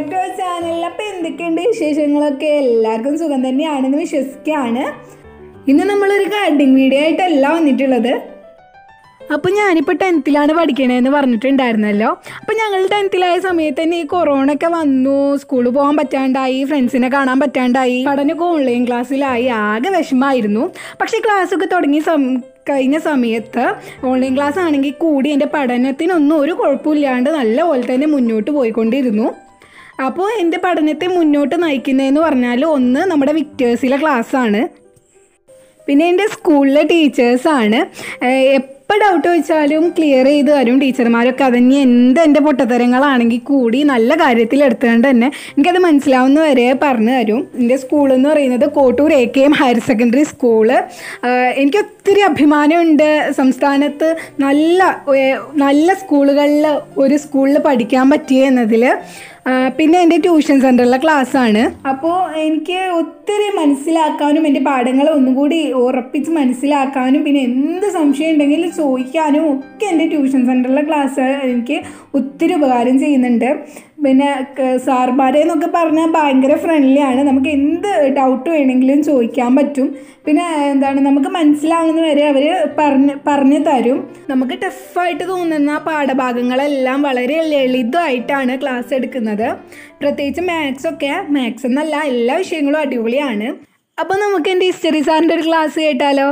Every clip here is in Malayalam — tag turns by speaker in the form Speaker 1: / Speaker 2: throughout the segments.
Speaker 1: ബാക്ക് ടു അവർ ചാനൽ അപ്പോൾ എന്തൊക്കെയുണ്ട് വിശേഷങ്ങളൊക്കെ എല്ലാവർക്കും സുഖം തന്നെയാണെന്ന് വിശ്വസിക്കുകയാണ് ഇന്ന് നമ്മളൊരു ഗാർഡിങ് വീഡിയോ ആയിട്ടല്ല വന്നിട്ടുള്ളത് അപ്പോൾ ഞാനിപ്പോൾ ടെൻത്തിലാണ് പഠിക്കണതെന്ന് പറഞ്ഞിട്ടുണ്ടായിരുന്നല്ലോ അപ്പോൾ ഞങ്ങൾ ടെൻത്തിലായ സമയത്ത് തന്നെ ഈ കൊറോണ ഒക്കെ വന്നു സ്കൂളിൽ പോകാൻ പറ്റാണ്ടായി ഫ്രണ്ട്സിനെ കാണാൻ പറ്റാണ്ടായി പഠനമൊക്കെ ഓൺലൈൻ ക്ലാസ്സിലായി ആകെ വിഷമമായിരുന്നു പക്ഷേ ക്ലാസ്സൊക്കെ തുടങ്ങിയ സം കഴിഞ്ഞ സമയത്ത് ഓൺലൈൻ ക്ലാസ് ആണെങ്കിൽ കൂടി എൻ്റെ പഠനത്തിനൊന്നും ഒരു കുഴപ്പമില്ലാണ്ട് നല്ല പോലെ തന്നെ മുന്നോട്ട് പോയിക്കൊണ്ടിരുന്നു അപ്പോൾ എൻ്റെ പഠനത്തെ മുന്നോട്ട് നയിക്കുന്നതെന്ന് പറഞ്ഞാൽ ഒന്ന് നമ്മുടെ വിക്ടേഴ്സിലെ ക്ലാസ്സാണ് പിന്നെ എൻ്റെ സ്കൂളിലെ ടീച്ചേഴ്സാണ് എപ്പോൾ ഡൗട്ട് ചോദിച്ചാലും ക്ലിയർ ചെയ്ത് തരും ടീച്ചർമാരൊക്കെ അതന്നെ എന്ത് എൻ്റെ പൊട്ടത്തരങ്ങളാണെങ്കിൽ കൂടി നല്ല കാര്യത്തിൽ എടുത്തുകൊണ്ട് തന്നെ എനിക്കത് മനസ്സിലാവുന്ന വരെ പറഞ്ഞു തരും എൻ്റെ സ്കൂൾ എന്ന് പറയുന്നത് Kottur A K M higher secondary school എനിക്ക് ഒത്തിരി അഭിമാനമുണ്ട് സംസ്ഥാനത്ത് നല്ല ഏഹ്, നല്ല സ്കൂളുകളിൽ ഒരു സ്കൂളിൽ പഠിക്കാൻ പറ്റിയ എന്നതിൽ ആ, പിന്നെ എൻ്റെ ട്യൂഷൻ സെൻറ്ററിലെ ക്ലാസ്സാണ് അപ്പോൾ എനിക്ക് ഒത്തിരി മനസ്സിലാക്കാനും എൻ്റെ പാഠങ്ങൾ ഒന്നുകൂടി ഉറപ്പിച്ച് മനസ്സിലാക്കാനും പിന്നെ എന്ത് സംശയം ഉണ്ടെങ്കിലും ചോദിക്കാനും ഒക്കെ എൻ്റെ ട്യൂഷൻ സെൻറ്ററിലെ ക്ലാസ് എനിക്ക് ഒത്തിരി ഉപകാരം ചെയ്യുന്നുണ്ട് പിന്നെ ക- സാർമാരെ എന്നൊക്കെ പറഞ്ഞാൽ ഭയങ്കര ഫ്രണ്ട്ലി ആണ് നമുക്ക് എന്ത് ഡൗട്ട് വേണമെങ്കിലും ചോദിക്കാൻ പറ്റും പിന്നെ എന്താണ് നമുക്ക് മനസ്സിലാവുന്ന വരെ അവർ പറഞ്ഞ് പറഞ്ഞു തരും നമുക്ക് ടഫായിട്ട് തോന്നുന്ന പാഠഭാഗങ്ങളെല്ലാം വളരെ ലളിതമായിട്ടാണ് ക്ലാസ് എടുക്കുന്നത് പ്രത്യേകിച്ച് മാത്സ് ഒക്കെ മാത്സ് എന്നല്ല എല്ലാ വിഷയങ്ങളും അടിപൊളിയാണ് അപ്പോൾ നമുക്ക് എൻ്റെ ഹിസ്റ്ററി സാറിൻ്റെ ഒരു ക്ലാസ് കേട്ടാലോ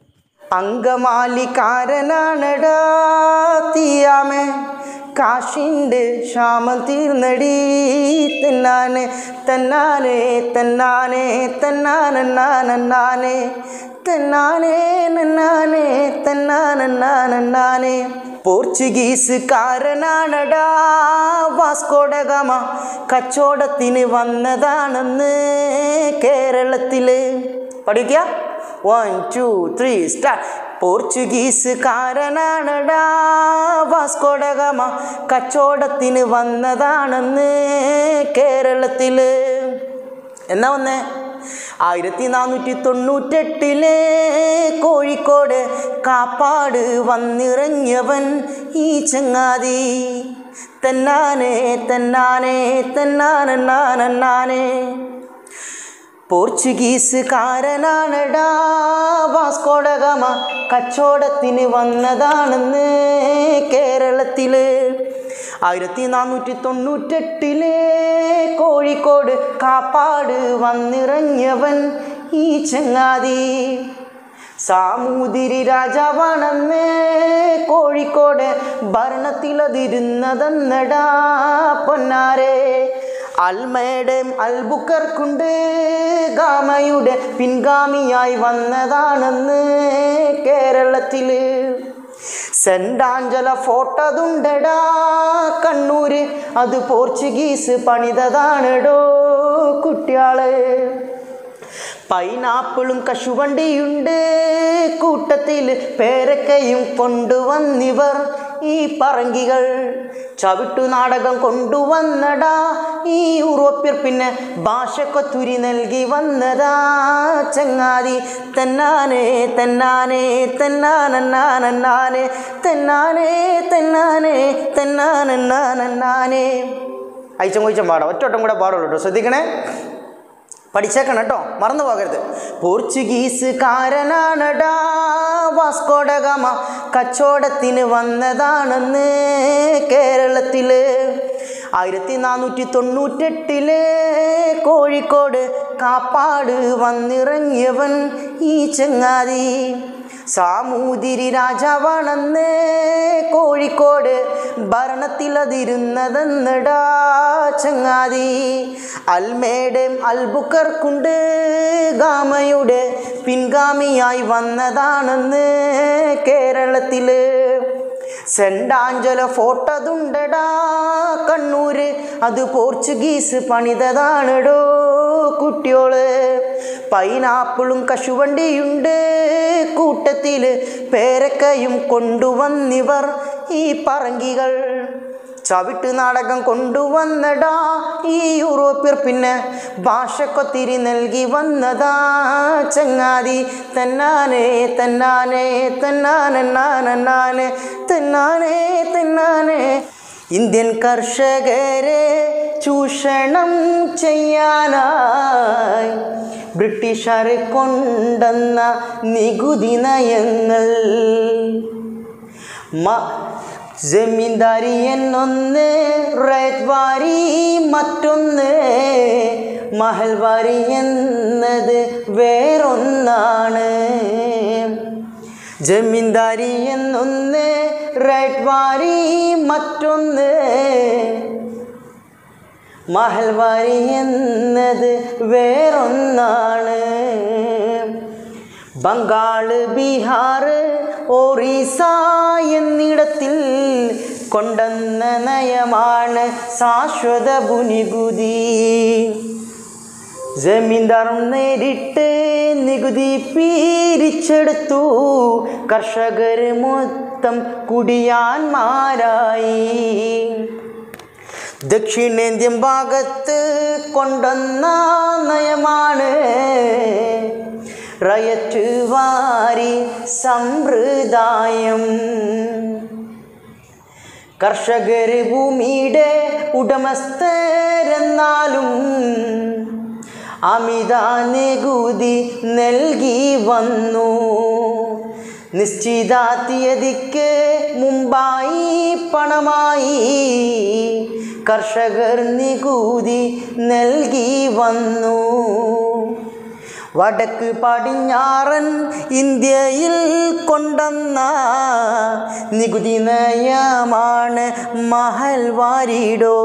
Speaker 2: അങ്കമാലിക്കാരനാണടാ തീയാമേ കാശിൻ്റെ ക്ഷാമം തീർന്നടി തന്നാനെ തന്നാനെ തന്നാനെ തന്നാനന്നാനന്നാനെ തന്നാനെ നന്നാനെ തന്നാനന്നാനന്നാനെ പോർച്ചുഗീസുകാരനാണടാ വാസ്കോഡഗമ കച്ചവടത്തിന് വന്നതാണെന്ന് കേരളത്തില് പഠിക്കുക വൺ ടു ത്രീ സ്റ്റാർട്ട് പോർച്ചുഗീസുകാരനാണടാ വാസ്കോഡഗമ കച്ചവടത്തിന് വന്നതാണെന്ന് കേരളത്തില് എന്നാ വന്നേ ആയിരത്തി നാനൂറ്റി തൊണ്ണൂറ്റെട്ടിലെ കോഴിക്കോട് കാപ്പാട് വന്നിറങ്ങിയവൻ ഈ ചങ്ങാതി തന്നാനെ തന്നാനെ തന്നാനന്നാനന്നാനെ പോർച്ചുഗീസുകാരനാണടാ വാസ്കോഡഗമ കച്ചവടത്തിന് വന്നതാണെന്ന് കേരളത്തില് ആയിരത്തി നാനൂറ്റി തൊണ്ണൂറ്റെട്ടിലെ കോഴിക്കോട് കാപ്പാട് വന്നിറങ്ങിയവൻ ഈ ചങ്ങാതി സാമൂതിരി രാജാവാണെന്ന് കോഴിക്കോട് ഭരണത്തിലതിരുന്നതെന്നടാ പൊന്നാരെ അൽമേഡം അൽബുക്കർക്കുണ്ട് ഗാമയുടെ പിൻഗാമിയായി വന്നതാണെന്ന് കേരളത്തില് സെന്റ് ആഞ്ചല ഫോട്ടതുണ്ടടാ കണ്ണൂര് അത് പോർച്ചുഗീസ് പണിതതാണെടോ കുട്ടിയാള് പൈനാപ്പിളും കശുവണ്ടിയുണ്ട് കൂട്ടത്തിൽ പേരക്കയും കൊണ്ടുവന്നിവർ ഈ പറങ്കികൾ ചവിട്ടു നാടകം കൊണ്ടുവന്നടാ ഈ യൂറോപ്യർ പിന്നെ ഭാഷക്കൊത്തുരി നൽകി വന്നതാ ചങ്ങാതി തന്നാനെ തന്നാനെ തന്നാനന്നാനന്നാനെ തന്നാനെ തന്നാനെ തന്നാനന്നാനന്നാനെ അയച്ചം കൊയ്ച്ചം പാടാം ഒറ്റോട്ടം കൂടെ പാടുള്ളൂ കേട്ടോ ശ്രദ്ധിക്കണേ പഠിച്ചേക്കണം കേട്ടോ മറന്നു പോകരുത് പോർച്ചുഗീസുകാരനാണടാ വാസ്കോഡഗമ കച്ചവടത്തിന് വന്നതാണെന്ന് കേരളത്തില് ആയിരത്തി നാനൂറ്റി തൊണ്ണൂറ്റെട്ടിലെ കോഴിക്കോട് കാപ്പാട് വന്നിറങ്ങിയവൻ ഈ ചങ്ങാതി സാമൂതിരി രാജാവാണെന്ന് കോഴിക്കോട് ഭരണത്തിലതിരുന്നതെന്നടാ ചങ്ങാതി അൽമേഡം അൽബുക്കർക്കുണ്ട് ഗാമയുടെ പിൻഗാമിയായി വന്നതാണെന്ന് കേരളത്തില് സെന്റ് ആഞ്ചല ഫോട്ടതുണ്ടടാ കണ്ണൂര് അത് പോർച്ചുഗീസ് പണിതതാണെടോ കുട്ടിയോള് പൈനാപ്പിളും കശുവണ്ടിയുണ്ട് കൂട്ടത്തില് പേരക്കയും കൊണ്ടുവന്നിവർ ഈ പറങ്കികൾ ചവിട്ട് നാടകം കൊണ്ടുവന്നടാ ഈ യൂറോപ്യർ പിന്നെ ഭാഷക്കൊത്തിരി നൽകി വന്നതാ ചങ്ങാതി തന്നാനെ തന്നാനെ തന്നാനന്നാനന്നാനെ തന്നാനെ തന്നാനെ ഇന്ത്യൻ കർഷകരെ ചൂഷണം ചെയ്യാനായി ബ്രിട്ടീഷുകാരെ കൊണ്ടെന്ന നികുതി നയങ്ങൾ മ ജമീന്ദാരി എന്നൊന്ന് റേറ്റ് വാരി മറ്റൊന്ന് മഹൽവാരി എന്നത് വേറൊന്നാണ് ജമീന്ദാരി എന്നൊന്ന് റേറ്റ് വാരി മറ്റൊന്ന് മഹൽവാരി എന്നത് വേറൊന്നാണ് ബംഗാള് ബീഹാർ ഒറീസ എന്നിടത്തിൽ കൊണ്ടെന്ന നയമാണ് ശാശ്വത പുനികുതി ജമീന്ദാർ നേരിട്ട് നികുതി പിരിച്ചെടുത്തു കർഷകർ മൊത്തം കുടിയാന്മാരായി ദക്ഷിണേന്ത്യൻ ഭാഗത്ത് കൊണ്ടുവന്ന നയമാണ് റയറ്റ് വാരി സമ്പ്രദായം കർഷകർ ഭൂമിയുടെ ഉടമസ്ഥരെന്നാലും അമിത നികുതി നൽകി വന്നു നിശ്ചിത തീയതിക്ക് മുമ്പായി പണമായി കർഷകർ നികുതി നൽകി വന്നു വടക്ക് പടിഞ്ഞാറൻ ഇന്ത്യയിൽ കൊണ്ടെന്ന നികുതി നയമാണ് മഹൽവാരിടോ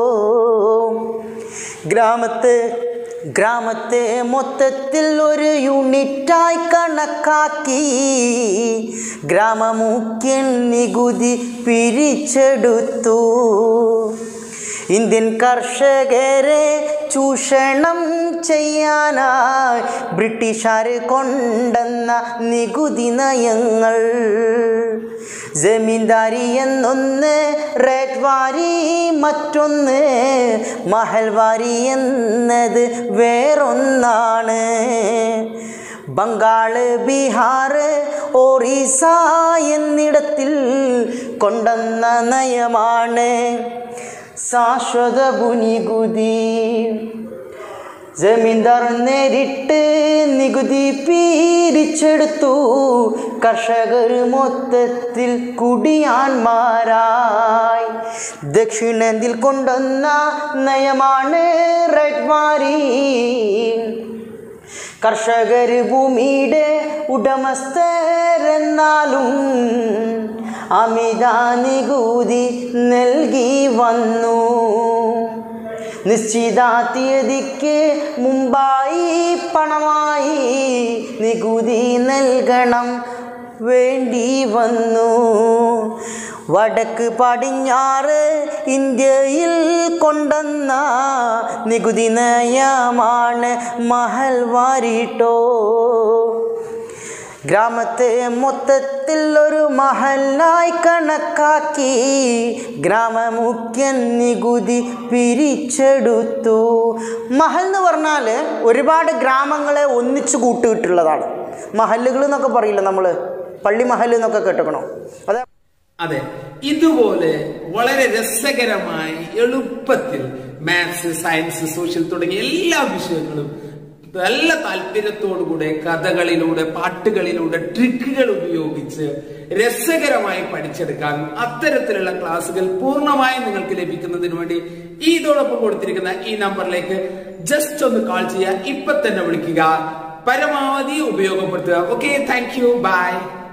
Speaker 2: ഗ്രാമത്തെ ഗ്രാമത്തെ മൊത്തത്തിൽ ഒരു യൂണിറ്റായി കണക്കാക്കി ഗ്രാമമുഖ്യൻ നികുതി പിരിച്ചെടുത്തു ഇന്ത്യൻ കർഷകരെ ചൂഷണം ചെയ്യാനായി ബ്രിട്ടീഷുകാർ കൊണ്ടെന്ന നികുതി നയങ്ങൾ ജമീന്ദാരി എന്നൊന്ന് റേറ്റ് വാരി മറ്റൊന്ന് മഹൽവാരി എന്നത് വേറൊന്നാണ് ബംഗാള് ബീഹാർ ഒറീസ എന്നിടത്തിൽ കൊണ്ടെന്ന നയമാണ് ശാശ്വത പുനികുതി ജമീന്ദാർ നേരിട്ട് നികുതി പിരിച്ചെടുത്തു കർഷകർ മൊത്തത്തിൽ കുടിയാന്മാരായി ദക്ഷിണേന്ത്യയിൽ കൊണ്ടുവന്ന നയമാണ് റെഡ് വാരി കർഷകർ ഭൂമിയുടെ ഉടമസ്ഥരെന്നാലും അമിത നികുതി നൽകി വന്നു നിശ്ചിത തീയതിക്ക് മുമ്പായി പണമായി നികുതി നൽകണം വേണ്ടി വന്നു വടക്ക് പടിഞ്ഞാറ് ഇന്ത്യയിൽ കൊണ്ടെന്ന നികുതി നയമാണ് മഹൽവാരിട്ടോ ഗ്രാമത്തെ മൊത്തത്തിൽ ഒരു മഹലായി കണക്കാക്കി ഗ്രാമമുഖ്യൻ നികുതി പിരിച്ചെടുത്തു മഹൽ എന്ന് പറഞ്ഞാൽ ഒരുപാട് ഗ്രാമങ്ങളെ ഒന്നിച്ചു കൂട്ടിയിട്ടുള്ളതാണ് മഹലുകൾ എന്നൊക്കെ പറയില്ല നമ്മൾ പള്ളി മഹൽ എന്നൊക്കെ കേട്ടുക്കണോ അതെ
Speaker 3: അതെ ഇതുപോലെ വളരെ രസകരമായി എളുപ്പത്തിൽ മാത്സ് സയൻസ് സോഷ്യൽ തുടങ്ങിയ എല്ലാ വിഷയങ്ങളും നല്ല താല്പര്യത്തോടുകൂടെ കഥകളിലൂടെ പാട്ടുകളിലൂടെ ട്രിക്കുകൾ ഉപയോഗിച്ച് രസകരമായി പഠിച്ചെടുക്കാൻ അത്തരത്തിലുള്ള ക്ലാസ്സുകൾ പൂർണ്ണമായും നിങ്ങൾക്ക് ലഭിക്കുന്നതിന് വേണ്ടി ഈ ഇതോടൊപ്പം കൊടുത്തിരിക്കുന്ന ഈ നമ്പറിലേക്ക് ജസ്റ്റ് ഒന്ന് കാൾ ചെയ്യുക ഇപ്പൊ തന്നെ വിളിക്കുക പരമാവധി ഉപയോഗപ്പെടുത്തുക ഓക്കെ താങ്ക് യു ബൈ